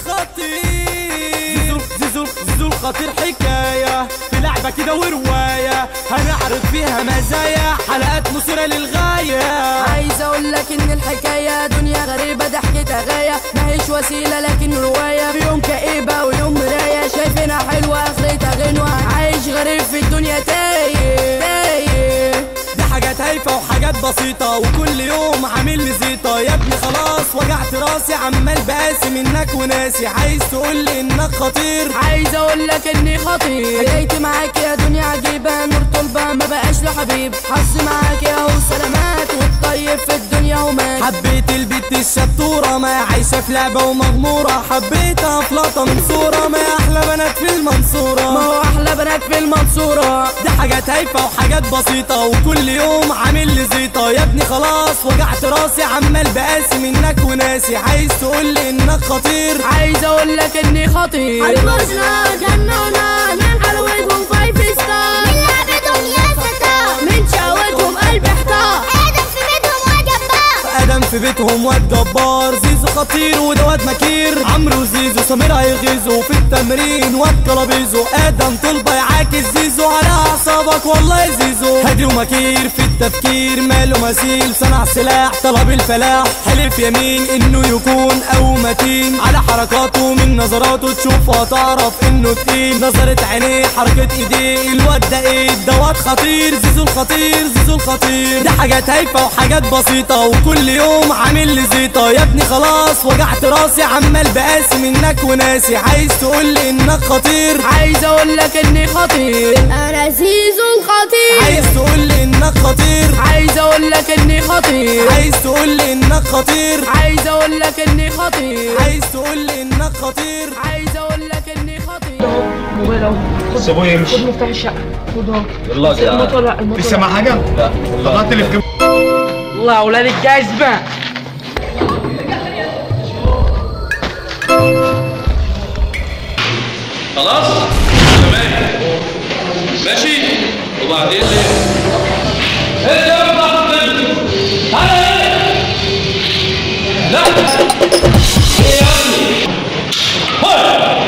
الخطير زيزو زيزو زيزو الخطير حكاية في لعبة كده ورواية هنعرض فيها مزايا حلقات مثيرة للغاية عايز اقول لك ان الحكايه دنيا غريبه ضحكتها غايه ماهيش وسيله لكن روايه في يوم كئيبه ويوم مرايه شايفينها حلوه اخرتها غنوه عايش غريب في الدنيا تايه تايه دي حاجات هايفة وحاجات بسيطة وكل يوم عامل لي زيطة يا ابني خلاص وجعت راسي عمال بقاسي منك وناسي عايز تقول لي انك خطير عايز اقول لك اني خطير حكايتي معاك يا دنيا عجيبه نور طلبه ما بقاش له حبيب حظي معاك يا هو سلامات والطيب في الدنيا ومات حبيت البت الشطورة ما عايشة في لعبة ومغمورة حبيتها في لقطة من صورة ما أحلى بنات في ما المنصورة هو احلى بنات في المنصوره دي حاجات هايفة وحاجات بسيطة وكل يوم عامل لي زيطة يا ابني خلاص وجعت راسي عمال بقاسي منك وناسي عايز تقول لي انك خطير عايز اقول لك اني خطير عالبرجنا جنونا من حلوتهم فايف ستار من لعبتهم يا ستار من شقوتهم قلب احتار ادم في بيتهم وجبار ادم في بيتهم واد جبار زيزو خطير وده واد مكير عمرو وزيزو سمير هيغيظوا في التمرين واد كلابيزو ادم طلبه يعاكس زيزو على اعصابك والله يا زيزو هادي ومكير في التفكير ماله مثيل صنع سلاح طلب الفلاح حلف يمين انه يكون او متين على حركاته من نظراته تشوفه تعرف انه تقيل نظرة عينيه حركة ايديه الواد ده ايه ده واد خطير زيزو الخطير زيزو الخطير دي حاجات هايفة وحاجات بسيطة وكل يوم عامل لي زيطة يا ابني خلاص وجعت راسي عمال بقاسي منك وناسي عايز تقول لي انك خطير عايز اقول لك اني خطير انا زيزو الخطير عايز تقول لي انك خطير عايز اقول لك اني خطير عايز تقول لي انك خطير عايز اقول لك اني خطير عايز تقول لي انك خطير عايز اقول لك اني خطير موبايل اهو سيبوه يمشي خد مفتاح الشقه خد اهو يلا يا جدعان الموتور لا الموتور لسه لا. مع حاجه؟ لا طلعت اللي في جيبه الله يا اولاد الجزمه خلاص تمام ماشي وبعدين ايه ايه يا ابني تعالى ايه لا ايه يا ابني هاي.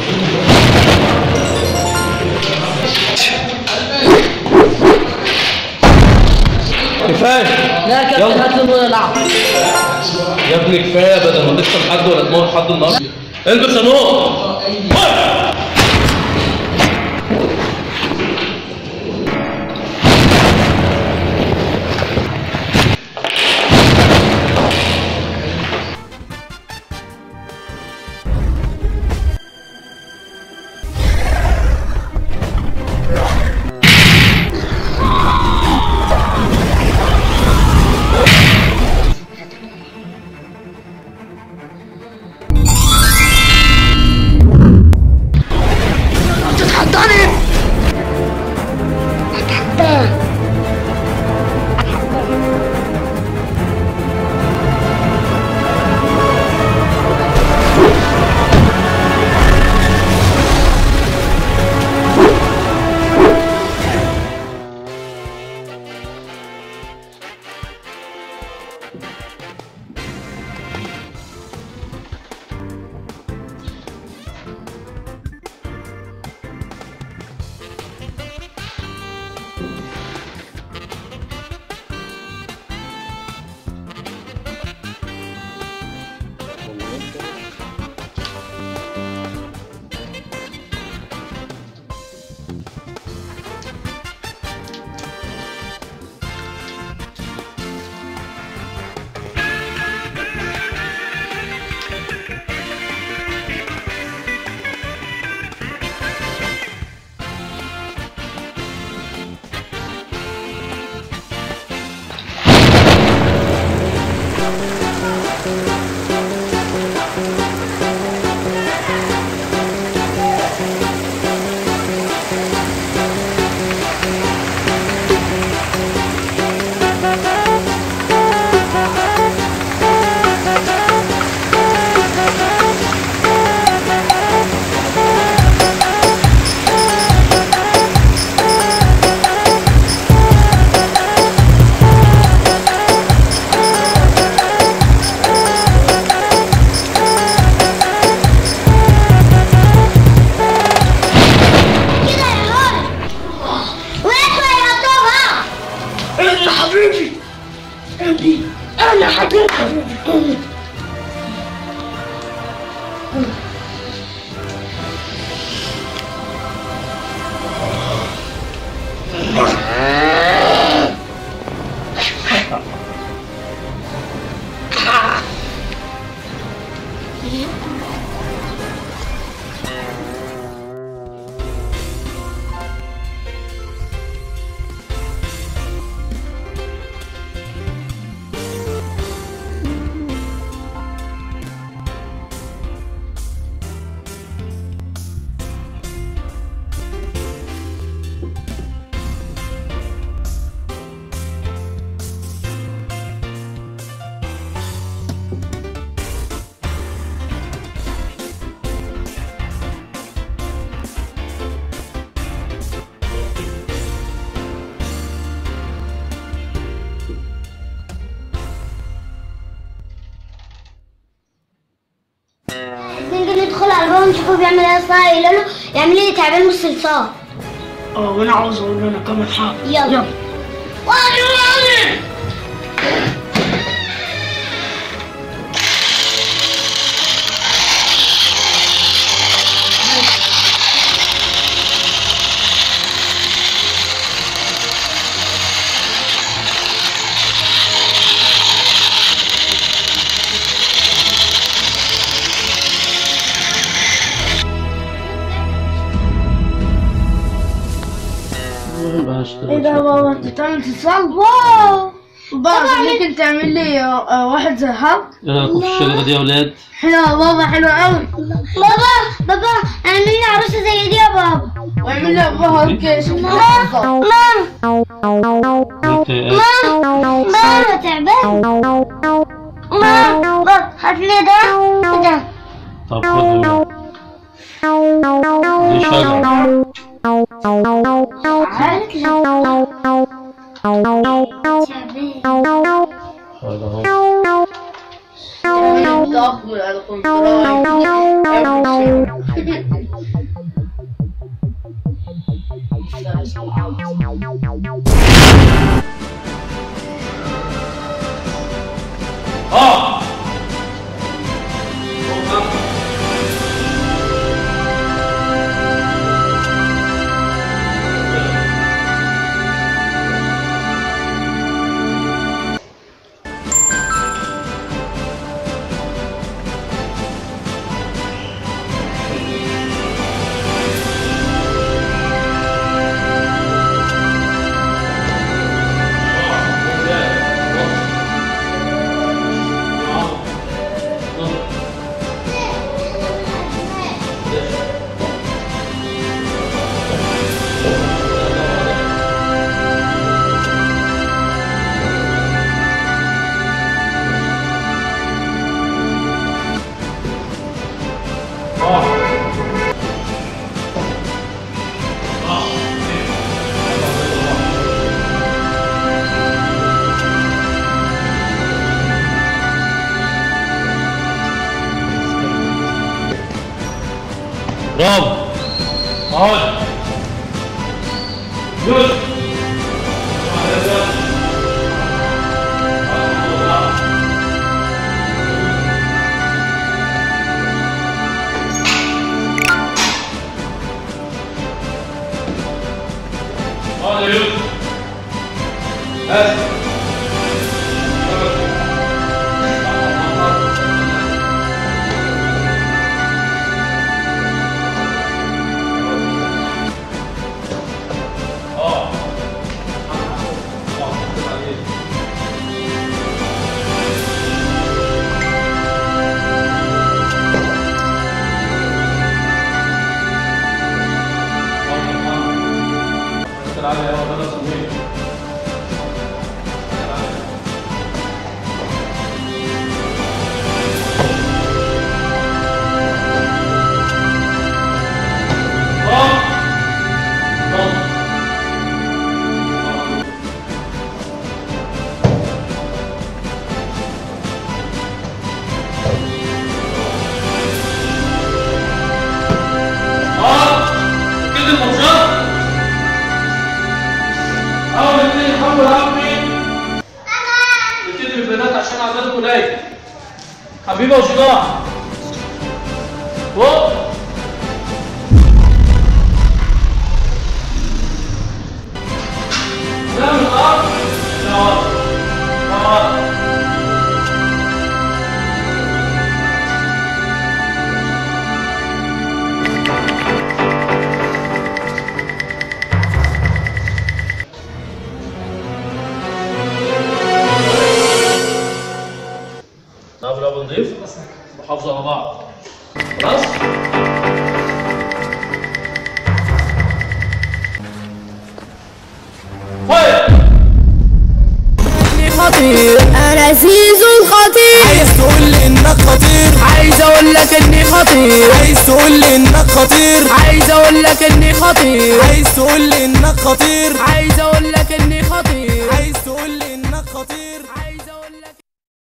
كفايه لا يا كابتن هات لي ونلعب يا ابني كفايه بدل ما تكسب حد ولا تموت حد النهارده البس يا نور هاي. ندخل على الباب نشوفه بيعمل ايه اصلا يقول له يعمل لي تعبان من الصلصال اه وانا عاوز اقول له انا كمان حاجه يلا ايه ده يا بابا انت بتعمل اتصال واو بابا ممكن تعمل لي آه، آه، واحد زي هاب ايه رايكم في الشجره دي يا ولاد؟ حلو يا بابا حلو قوي بابا بابا اعمل لي عروسه زي دي يا بابا واعمل لي ابوها كيس ماما قلت ايه؟ ماما تعبان ماما بابا هات لي ده ده طب خد دي شجره خد اهو اه برافو اقعد يوسف اقعد يا يوسف بس اه كده الماتشات اول اثنين يحاولوا يلعبوا مين؟ نبتدي بالبنات عشان عددكم قليل حبيبه وشجاع فوق لا من الارض لا ورا طب لو بنضيف محافظة على بعض خلاص؟ فاير اني خطير انا زيزو الخطير عايز تقول لي انك خطير عايز اقول لك اني خطير عايز تقول لي انك خطير عايز اقول لك اني خطير عايز تقول لي انك خطير عايز